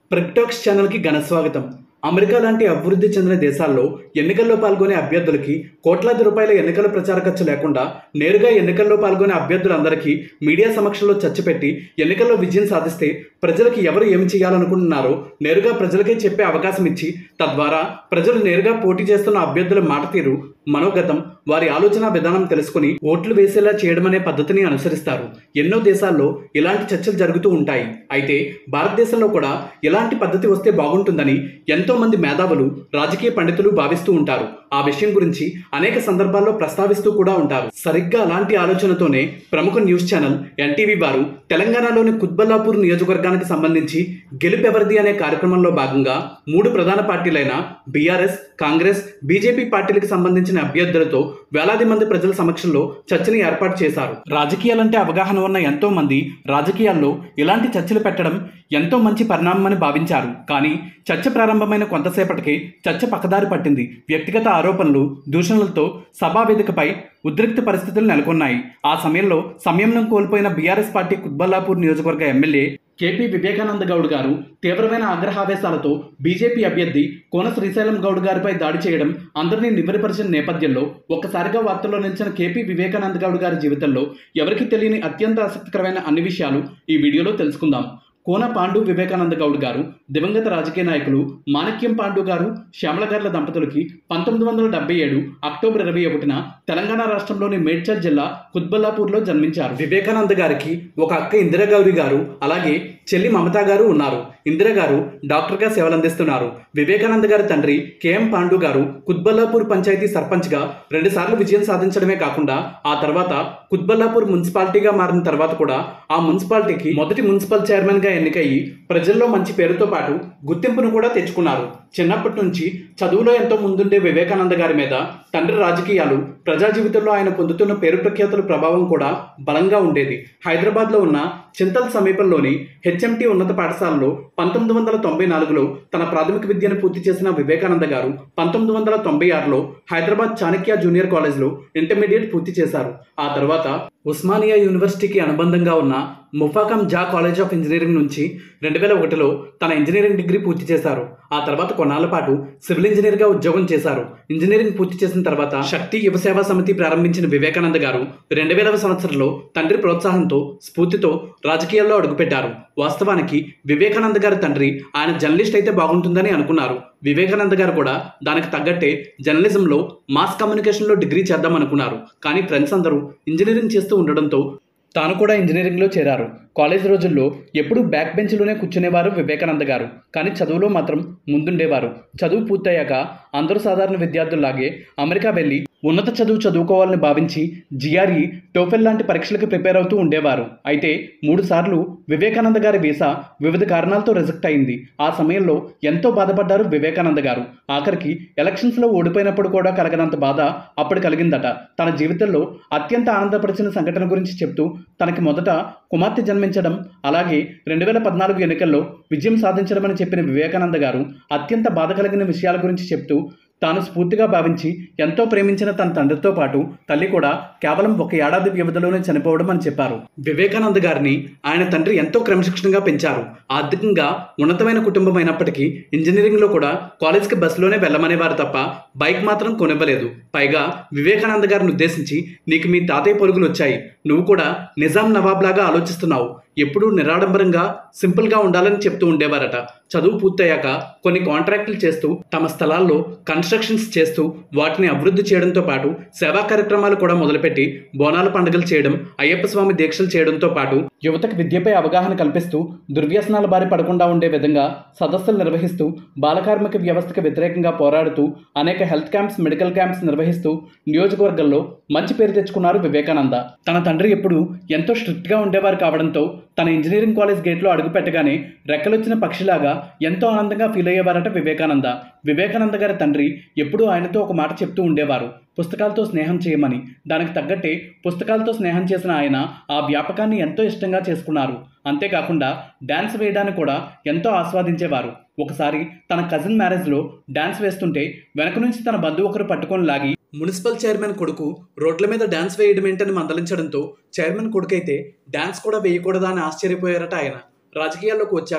ప్రెగ్టాక్స్ ఛానల్కి ఘన స్వాగతం అమెరికా లాంటి అభివృద్ధి చెందిన దేశాల్లో ఎన్నికల్లో పాల్గొనే అభ్యర్థులకి కోట్లాది రూపాయల ఎన్నికల ప్రచార ఖర్చు లేకుండా నేరుగా ఎన్నికల్లో పాల్గొనే అభ్యర్థులందరికీ మీడియా సమక్షంలో చర్చపెట్టి ఎన్నికల్లో విజయం సాధిస్తే ప్రజలకు ఎవరు ఏమి చేయాలనుకుంటున్నారో నేరుగా ప్రజలకే చెప్పే అవకాశం ఇచ్చి తద్వారా ప్రజలు నేరుగా పోటీ చేస్తున్న అభ్యర్థుల మాట తీరు మనోగతం వారి ఆలోచన విధానం తెలుసుకుని ఓట్లు వేసేలా చేయడం అనే పద్ధతిని అనుసరిస్తారు ఎన్నో దేశాల్లో ఇలాంటి చర్చలు జరుగుతూ ఉంటాయి అయితే భారతదేశంలో కూడా ఇలాంటి పద్ధతి వస్తే బాగుంటుందని ఎంతో మంది మేధావులు రాజకీయ పండితులు భావిస్తూ ఉంటారు ఆ విషయం గురించి అనేక సందర్భాల్లో ప్రస్తావిస్తూ కూడా ఉంటారు సరిగ్గా అలాంటి ఆలోచనతోనే ప్రముఖ న్యూస్ ఛానల్ ఎన్టీవీ వారు తెలంగాణలోని కుత్బల్లాపూర్ నియోజకవర్గానికి సంబంధించి గెలుపెవరిది అనే కార్యక్రమంలో భాగంగా మూడు ప్రధాన పార్టీలైన బీఆర్ఎస్ కాంగ్రెస్ బీజేపీ పార్టీలకు సంబంధించిన అభ్యర్థులతో వేలాది మంది ప్రజల సమక్షంలో చర్చని ఏర్పాటు చేశారు రాజకీయాలంటే అవగాహన ఉన్న ఎంతో మంది రాజకీయాల్లో ఇలాంటి చర్చలు పెట్టడం ఎంతో మంచి పరిణామమని భావించారు కానీ చర్చ ప్రారంభమైన కొంతసేపటికి చర్చ పక్కదారి పట్టింది వ్యక్తిగత ఆరోపణలు దూషణలతో సభా వేదికపై ఉద్రిక్త పరిస్థితులు నెలకొన్నాయి ఆ సమయంలో సంయమనం కోల్పోయిన బీఆర్ఎస్ పార్టీ కుత్బల్లాపూర్ నియోజకవర్గ ఎమ్మెల్యే కేపీ వివేకానంద గౌడ్ గారు తీవ్రమైన ఆగ్రహావేశాలతో బీజేపీ అభ్యర్థి కోన శ్రీశైలం గౌడ్ గారిపై దాడి చేయడం అందరినీ నివ్వెరపరిచిన నేపథ్యంలో ఒక్కసారిగా వార్తల్లో నిలిచిన కేపీ వివేకానంద గౌడ్ గారి జీవితంలో ఎవరికీ తెలియని అత్యంత ఆసక్తికరమైన అన్ని విషయాలు ఈ వీడియోలో తెలుసుకుందాం కోన పాండు వివేకానంద గౌడ్ గారు దివంగత రాజకీయ నాయకులు మాణిక్యం పాండు గారు శ్యామలగార్ల దంపతులకి పంతొమ్మిది వందల డెబ్బై ఏడు అక్టోబర్ ఇరవై ఒకటిన తెలంగాణ రాష్ట్రంలోని మేడ్చల్ జిల్లా కుత్బల్లాపూర్లో జన్మించారు వివేకానంద గారికి ఒక అక్క ఇందిరాగౌరి గారు అలాగే చెల్లి మమతా గారు ఉన్నారు ఇందిర గారు డాక్టర్గా సేవలందిస్తున్నారు వివేకానంద గారి తండ్రి కేఎం పాండు గారు కుత్బల్లాపూర్ పంచాయతీ సర్పంచ్గా రెండుసార్లు విజయం సాధించడమే కాకుండా ఆ తర్వాత కుత్బల్లాపూర్ మున్సిపాలిటీగా మారిన తర్వాత కూడా ఆ మున్సిపాలిటీకి మొదటి మున్సిపల్ చైర్మన్గా ఎన్నికయ్యి ప్రజల్లో మంచి పేరుతో పాటు గుర్తింపును కూడా తెచ్చుకున్నారు చిన్నప్పటి నుంచి చదువులో ఎంతో ముందుండే వివేకానంద గారి మీద తండ్రి రాజకీయాలు ప్రజా జీవితంలో ఆయన పొందుతున్న పేరు ప్రఖ్యాతుల ప్రభావం కూడా బలంగా ఉండేది హైదరాబాద్లో ఉన్న చింతల్ సమీపంలోని హెచ్ఎంటి ఉన్నత పాఠశాలలో పంతొమ్మిది వందల తొంభై నాలుగులో తన ప్రాథమిక విద్యను పూర్తి చేసిన వివేకానంద గారు పంతొమ్మిది వందల తొంభై ఆరులో హైదరాబాద్ చాణక్య జూనియర్ కాలేజ్లో ఇంటర్మీడియట్ పూర్తి చేశారు ఆ తర్వాత ఉస్మానియా యూనివర్సిటీకి అనుబంధంగా ఉన్న ముఫాకం జా కాలేజ్ ఆఫ్ ఇంజనీరింగ్ నుంచి రెండు వేల ఒకటిలో తన ఇంజనీరింగ్ డిగ్రీ పూర్తి చేశారు ఆ తర్వాత కొన్నాళ్ల పాటు సివిల్ ఇంజనీర్గా ఉద్యోగం చేశారు ఇంజనీరింగ్ పూర్తి చేసిన తర్వాత శక్తి యువ సేవా సమితి ప్రారంభించిన వివేకానంద గారు రెండు వేలవ సంవత్సరంలో తండ్రి ప్రోత్సాహంతో స్ఫూర్తితో రాజకీయాల్లో అడుగుపెట్టారు వాస్తవానికి వివేకానంద గారి తండ్రి ఆయన జర్నలిస్ట్ అయితే బాగుంటుందని అనుకున్నారు వివేకానంద గారు కూడా దానికి తగ్గట్టే జర్నలిజంలో మాస్ కమ్యూనికేషన్లో డిగ్రీ చేద్దాం అనుకున్నారు కానీ ఫ్రెండ్స్ అందరూ ఇంజనీరింగ్ చేస్తూ ఉండడంతో తాను కూడా ఇంజనీరింగ్లో చేరారు కాలేజ్ రోజుల్లో ఎప్పుడూ బ్యాక్ బెంచ్లోనే కూర్చునేవారు వివేకానంద గారు కానీ చదువులో మాత్రం ముందుండేవారు చదువు పూర్తయ్యాక అందరూ సాధారణ విద్యార్థుల్లాగే అమెరికా వెళ్ళి ఉన్నత చదువు చదువుకోవాలని భావించి జిఆర్ఈ టోఫెల్ లాంటి పరీక్షలకు ప్రిపేర్ అవుతూ ఉండేవారు అయితే మూడు సార్లు వివేకానంద గారి వీసా వివిధ కారణాలతో రిజెక్ట్ అయింది ఆ సమయంలో ఎంతో బాధపడ్డారు వివేకానంద గారు ఆఖరికి ఎలక్షన్స్లో ఓడిపోయినప్పుడు కూడా కలగనంత బాధ అప్పుడు కలిగిందట తన జీవితంలో అత్యంత ఆనందపరిచిన సంఘటన గురించి చెప్తూ తనకి మొదట కుమార్తె జన్మించడం అలాగే రెండు వేల పద్నాలుగు ఎన్నికల్లో విజయం సాధించడం అని చెప్పిన వివేకానంద గారు అత్యంత బాధ కలిగిన విషయాల గురించి చెప్తూ తాను స్ఫూర్తిగా భావించి ఎంతో ప్రేమించిన తన తండ్రితో పాటు తల్లి కూడా కేవలం ఒక ఏడాది వ్యవధిలోనే చనిపోవడం అని చెప్పారు వివేకానంద గారిని ఆయన తండ్రి ఎంతో క్రమశిక్షణగా పెంచారు ఆర్థికంగా ఉన్నతమైన కుటుంబం అయినప్పటికీ ఇంజనీరింగ్లో కూడా కాలేజ్కి బస్సులోనే వెళ్ళమనేవారు తప్ప బైక్ మాత్రం కొనివ్వలేదు పైగా వివేకానంద గారిని ఉద్దేశించి నీకు మీ తాతయ్య పొరుగులు వచ్చాయి నువ్వు కూడా నిజాం నవాబ్ లాగా ఆలోచిస్తున్నావు ఎప్పుడూ నిరాడంబరంగా సింపుల్గా ఉండాలని చెప్తూ ఉండేవారట చదువు పూర్తయ్యాక కొన్ని కాంట్రాక్టులు చేస్తూ తమ స్థలాల్లో కన్స్ట్రక్షన్స్ చేస్తూ వాటిని అభివృద్ధి చేయడంతో పాటు సేవా కార్యక్రమాలు కూడా మొదలుపెట్టి బోనాల పండుగలు చేయడం అయ్యప్ప స్వామి దీక్షలు చేయడంతో పాటు యువతకు విద్యపై అవగాహన కల్పిస్తూ దుర్వ్యసనాల బారి పడకుండా ఉండే విధంగా సదస్సులు నిర్వహిస్తూ బాలకార్మిక వ్యవస్థకు వ్యతిరేకంగా పోరాడుతూ అనేక హెల్త్ క్యాంప్స్ మెడికల్ క్యాంప్స్ నిర్వహిస్తూ నియోజకవర్గంలో మంచి పేరు తెచ్చుకున్నారు వివేకానంద తన తండ్రి ఎప్పుడు ఎంతో స్ట్రిక్ట్గా ఉండేవారు కావడంతో తన ఇంజనీరింగ్ కాలేజ్ గేట్లో అడుగుపెట్టగానే రెక్కలొచ్చిన పక్షిలాగా ఎంతో ఆనందంగా ఫీల్ అయ్యేవారట వివేకానంద వివేకానంద గారి తండ్రి ఎప్పుడూ ఆయనతో ఒక మాట చెప్తూ ఉండేవారు పుస్తకాలతో స్నేహం చేయమని దానికి తగ్గట్టే పుస్తకాలతో స్నేహం చేసిన ఆయన ఆ వ్యాపకాన్ని ఎంతో ఇష్టంగా చేసుకున్నారు అంతేకాకుండా డ్యాన్స్ వేయడాన్ని కూడా ఎంతో ఆస్వాదించేవారు ఒకసారి తన కజిన్ మ్యారేజ్లో డ్యాన్స్ వేస్తుంటే వెనక నుంచి తన బంధువు ఒకరు పట్టుకొని లాగి మున్సిపల్ చైర్మన్ కొడుకు రోడ్ల మీద డ్యాన్స్ వేయడం ఏంటని మందలించడంతో చైర్మన్ కొడుకైతే డ్యాన్స్ కూడా వేయకూడదా అని ఆశ్చర్యపోయారట ఆయన రాజకీయాల్లోకి వచ్చాక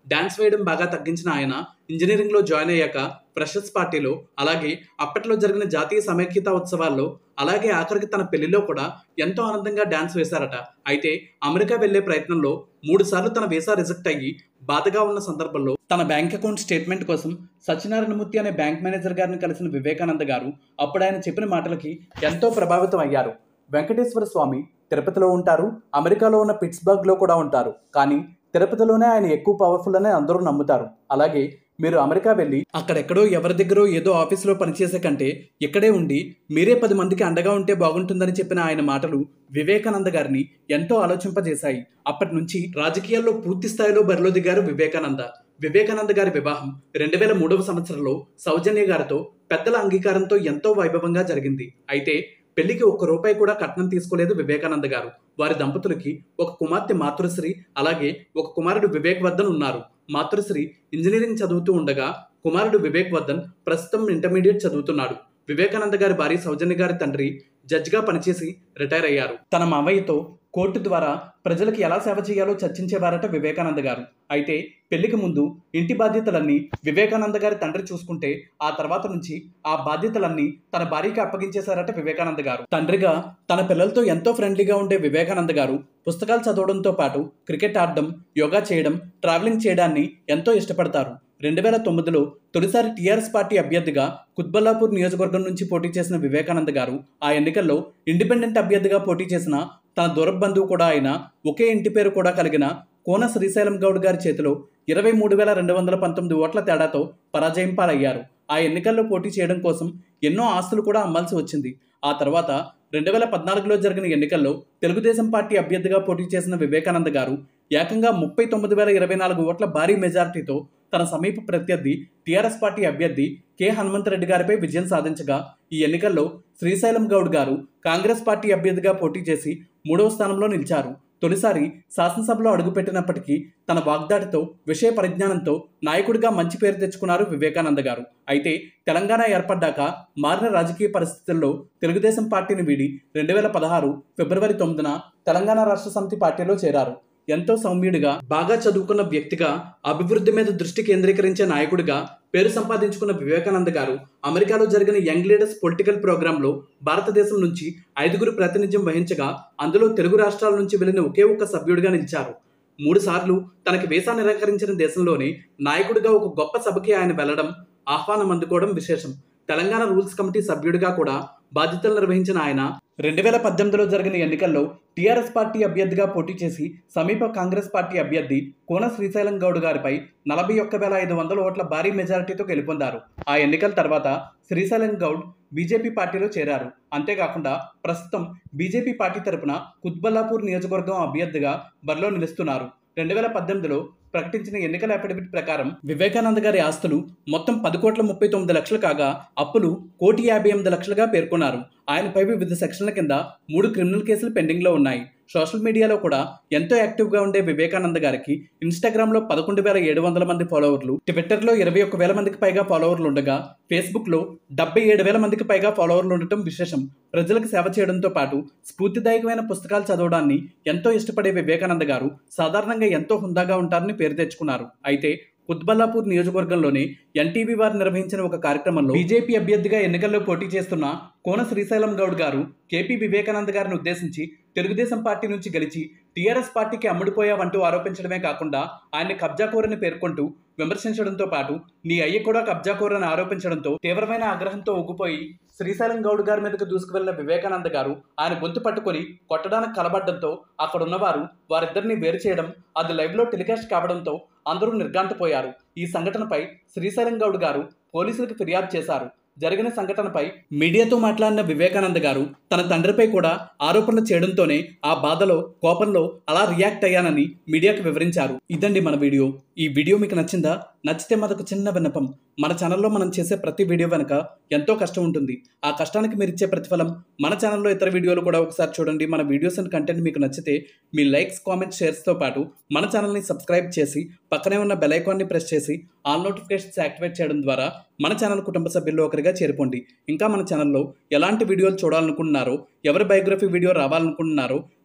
డాన్స్ వేయడం బాగా తగ్గించిన ఆయన ఇంజనీరింగ్లో జాయిన్ అయ్యాక ఫ్రెషర్స్ పార్టీలో అలాగే అప్పట్లో జరిగిన జాతీయ సమైక్యతా ఉత్సవాల్లో అలాగే ఆఖరికి తన పెళ్లిలో కూడా ఎంతో ఆనందంగా డాన్స్ వేశారట అయితే అమెరికా వెళ్లే ప్రయత్నంలో మూడు సార్లు తన వీసా రిజెక్ట్ అయ్యి బాధగా ఉన్న సందర్భంలో తన బ్యాంక్ అకౌంట్ స్టేట్మెంట్ కోసం సత్యనారాయణమూర్తి అనే బ్యాంక్ మేనేజర్ గారిని కలిసిన వివేకానంద గారు అప్పుడు ఆయన చెప్పిన మాటలకి ఎంతో ప్రభావితం అయ్యారు వెంకటేశ్వర స్వామి తిరుపతిలో ఉంటారు అమెరికాలో ఉన్న పిట్స్బర్గ్లో కూడా ఉంటారు కానీ తిరుపతిలోనే ఆయన ఎక్కువ పవర్ఫుల్ అని అందరూ నమ్ముతారు అలాగే మీరు అమెరికా వెళ్ళి అక్కడెక్కడో ఎవరి దగ్గరో ఏదో ఆఫీసులో పనిచేసే కంటే ఇక్కడే ఉండి మీరే పది మందికి అండగా ఉంటే బాగుంటుందని చెప్పిన ఆయన మాటలు వివేకానంద గారిని ఎంతో ఆలోచింపజేశాయి అప్పటి నుంచి రాజకీయాల్లో పూర్తి స్థాయిలో బరిలో దిగారు వివేకానంద వివేకానంద గారి వివాహం రెండు వేల మూడవ సంవత్సరంలో సౌజన్య గారితో పెద్దల అంగీకారంతో ఎంతో వైభవంగా జరిగింది అయితే పెళ్లికి ఒక్క రూపాయి కూడా కట్నం తీసుకోలేదు వివేకానంద గారు వారి దంపతులకి ఒక కుమార్తె మాతృశ్రీ అలాగే ఒక కుమారుడు వివేక్ వర్ధన్ ఉన్నారు మాతృశ్రీ ఇంజనీరింగ్ చదువుతూ ఉండగా కుమారుడు వివేక్ వర్ధన్ ప్రస్తుతం ఇంటర్మీడియట్ చదువుతున్నాడు వివేకానంద గారి భార్య సౌజన్య గారి తండ్రి జడ్జిగా పనిచేసి రిటైర్ అయ్యారు తన మావయ్యతో కోర్టు ద్వారా ప్రజలకు ఎలా సేవ చేయాలో చర్చించేవారట వివేకానంద గారు అయితే పెళ్లికి ముందు ఇంటి బాధ్యతలన్నీ వివేకానంద గారి తండ్రి చూసుకుంటే ఆ తర్వాత నుంచి ఆ బాధ్యతలన్నీ తన భార్యకి అప్పగించేశారట వివేకానంద గారు తండ్రిగా తన పిల్లలతో ఎంతో ఫ్రెండ్లీగా ఉండే వివేకానంద గారు పుస్తకాలు చదవడంతో పాటు క్రికెట్ ఆడడం యోగా చేయడం ట్రావెలింగ్ చేయడాన్ని ఎంతో ఇష్టపడతారు రెండు వేల తొమ్మిదిలో తొలిసారి టీఆర్ఎస్ పార్టీ అభ్యర్థిగా కుత్బల్లాపూర్ నియోజకవర్గం నుంచి పోటీ చేసిన వివేకానంద గారు ఆ ఎన్నికల్లో ఇండిపెండెంట్ అభ్యర్థిగా పోటీ చేసిన తన దూర బంధువు కూడా అయిన ఒకే ఇంటి పేరు కూడా కలిగిన కోన శ్రీశైలం గౌడ్ గారి చేతిలో ఇరవై మూడు వేల రెండు వందల పంతొమ్మిది ఓట్ల తేడాతో పరాజయం పాలయ్యారు ఆ ఎన్నికల్లో పోటీ చేయడం కోసం ఎన్నో ఆస్తులు కూడా అమ్మాల్సి వచ్చింది ఆ తర్వాత రెండు వేల పద్నాలుగులో జరిగిన ఎన్నికల్లో తెలుగుదేశం పార్టీ అభ్యర్థిగా పోటీ చేసిన వివేకానంద గారు ఏకంగా ముప్పై తొమ్మిది వేల ఇరవై నాలుగు ఓట్ల భారీ మెజారిటీతో తన సమీప ప్రత్యర్థి టీఆర్ఎస్ పార్టీ అభ్యర్థి కె హనుమంతరెడ్డి గారిపై విజయం సాధించగా ఈ ఎన్నికల్లో శ్రీశైలం గౌడ్ గారు కాంగ్రెస్ పార్టీ అభ్యర్థిగా పోటీ చేసి మూడవ స్థానంలో నిలిచారు తొలిసారి శాసనసభలో అడుగుపెట్టినప్పటికీ తన వాగ్దాటితో విషయ పరిజ్ఞానంతో నాయకుడిగా మంచి పేరు తెచ్చుకున్నారు వివేకానంద గారు అయితే తెలంగాణ ఏర్పడ్డాక మారిన రాజకీయ పరిస్థితుల్లో తెలుగుదేశం పార్టీని వీడి రెండు వేల పదహారు ఫిబ్రవరి తొమ్మిదిన తెలంగాణ రాష్ట్ర సమితి పార్టీలో చేరారు ఎంతో సౌమ్యుడిగా బాగా చదువుకున్న వ్యక్తిగా అభివృద్ధి మీద దృష్టి కేంద్రీకరించే నాయకుడిగా పేరు సంపాదించుకున్న వివేకానంద గారు అమెరికాలో జరిగిన యంగ్ లీడర్స్ పొలిటికల్ ప్రోగ్రాంలో భారతదేశం నుంచి ఐదుగురు ప్రాతినిధ్యం వహించగా అందులో తెలుగు రాష్ట్రాల నుంచి వెళ్లిన ఒకే ఒక్క సభ్యుడిగా నిలిచారు మూడు సార్లు తనకి వీసా నిరాకరించిన దేశంలోనే నాయకుడిగా ఒక గొప్ప సభకి ఆయన వెళ్లడం ఆహ్వానం అందుకోవడం విశేషం తెలంగాణ రూల్స్ కమిటీ సభ్యుడిగా కూడా బాధ్యతలు నిర్వహించిన ఆయన రెండు వేల పద్దెనిమిదిలో జరిగిన ఎన్నికల్లో టీఆర్ఎస్ పార్టీ అభ్యర్థిగా పోటీ చేసి సమీప కాంగ్రెస్ పార్టీ అభ్యర్థి కోన శ్రీశైలం గౌడ్ గారిపై నలభై ఒక్క వేల ఐదు వందల ఓట్ల భారీ మెజారిటీతో గెలుపొందారు ఆ ఎన్నికల తర్వాత శ్రీశైలం గౌడ్ బీజేపీ పార్టీలో చేరారు అంతేకాకుండా ప్రస్తుతం బీజేపీ పార్టీ తరపున కుత్బల్లాపూర్ నియోజకవర్గం అభ్యర్థిగా బరిలో నిలుస్తున్నారు రెండు వేల పద్దెనిమిదిలో ప్రకటించిన ఎన్నికల అఫిడవిట్ ప్రకారం వివేకానంద గారి ఆస్తులు మొత్తం పది కోట్ల ముప్పై తొమ్మిది లక్షలు కాగా అప్పులు కోటి యాభై ఎనిమిది లక్షలుగా పేర్కొన్నారు ఆయనపై వివిధ సెక్షన్ల కింద మూడు క్రిమినల్ కేసులు పెండింగ్లో ఉన్నాయి సోషల్ మీడియాలో కూడా ఎంతో యాక్టివ్గా ఉండే వివేకానంద గారికి ఇన్స్టాగ్రామ్లో పదకొండు వేల ఏడు వందల మంది ఫాలోవర్లు ట్విట్టర్లో ఇరవై ఒక్క వేల మందికి పైగా ఫాలోవర్లు ఉండగా ఫేస్బుక్లో డెబ్బై ఏడు వేల మందికి పైగా ఫాలోవర్లు ఉండటం విశేషం ప్రజలకు సేవ చేయడంతో పాటు స్ఫూర్తిదాయకమైన పుస్తకాలు చదవడాన్ని ఎంతో ఇష్టపడే వివేకానంద గారు సాధారణంగా ఎంతో హుందాగా ఉంటారని పేరు తెచ్చుకున్నారు అయితే కుత్బల్లాపూర్ నియోజకవర్గంలోని ఎన్టీవీ వారు నిర్వహించిన ఒక కార్యక్రమంలో బీజేపీ అభ్యర్థిగా ఎన్నికల్లో పోటీ చేస్తున్న కోన శ్రీశైలం గౌడ్ గారు కేపీ వివేకానంద గారిని ఉద్దేశించి తెలుగుదేశం పార్టీ నుంచి గెలిచి టీఆర్ఎస్ పార్టీకి అమ్ముడుపోయావంటూ ఆరోపించడమే కాకుండా ఆయన్ని కబ్జాకోరని పేర్కొంటూ విమర్శించడంతో పాటు నీ అయ్య కూడా కబ్జాకోరని ఆరోపించడంతో తీవ్రమైన ఆగ్రహంతో ఊగిపోయి శ్రీశైలం గౌడ్ గారి మీదకు దూసుకువెళ్లిన వివేకానంద గారు ఆయన గొంతు పట్టుకొని కొట్టడానికి కలబడ్డంతో అక్కడున్నవారు వారిద్దరిని వేరు చేయడం అది లైవ్లో టెలికాస్ట్ కావడంతో అందరూ నిర్గాంతపోయారు ఈ సంఘటనపై శ్రీశైలం గౌడ్ గారు పోలీసులకు ఫిర్యాదు చేశారు జరిగిన సంఘటనపై మీడియాతో మాట్లాడిన వివేకానంద గారు తన తండ్రిపై కూడా ఆరోపణలు చేయడంతోనే ఆ బాధలో కోపంలో అలా రియాక్ట్ అయ్యానని మీడియాకు వివరించారు ఇదండి మన వీడియో ఈ వీడియో మీకు నచ్చిందా నచ్చితే మనకు చిన్న విన్నపం మన ఛానల్లో మనం చేసే ప్రతి వీడియో వెనుక ఎంతో కష్టం ఉంటుంది ఆ కష్టానికి మీరు ఇచ్చే ప్రతిఫలం మన ఛానల్లో ఇతర వీడియోలు కూడా ఒకసారి చూడండి మన వీడియోస్ అండ్ కంటెంట్ మీకు నచ్చితే మీ లైక్స్ కామెంట్స్ షేర్స్తో పాటు మన ఛానల్ని సబ్స్క్రైబ్ చేసి పక్కనే ఉన్న బెల్ ఐకాన్ని ప్రెస్ చేసి ఆల్ నోటిఫికేషన్స్ యాక్టివేట్ చేయడం ద్వారా మన ఛానల్ కుటుంబ సభ్యుల్లో ఒకరిగా చేరుకోండి ఇంకా మన ఛానల్లో ఎలాంటి వీడియోలు చూడాలనుకుంటున్నారో ఎవరి బయోగ్రఫీ వీడియో రావాలనుకుంటున్నారో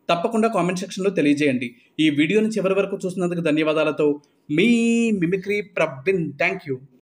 తప్పకుండా కామెంట్ సెక్షన్లో తెలియజేయండి ఈ వీడియోని చివరి వరకు చూసినందుకు ధన్యవాదాలతో మీ మిమిక్రీ ప్రబిన్ థ్యాంక్ యూ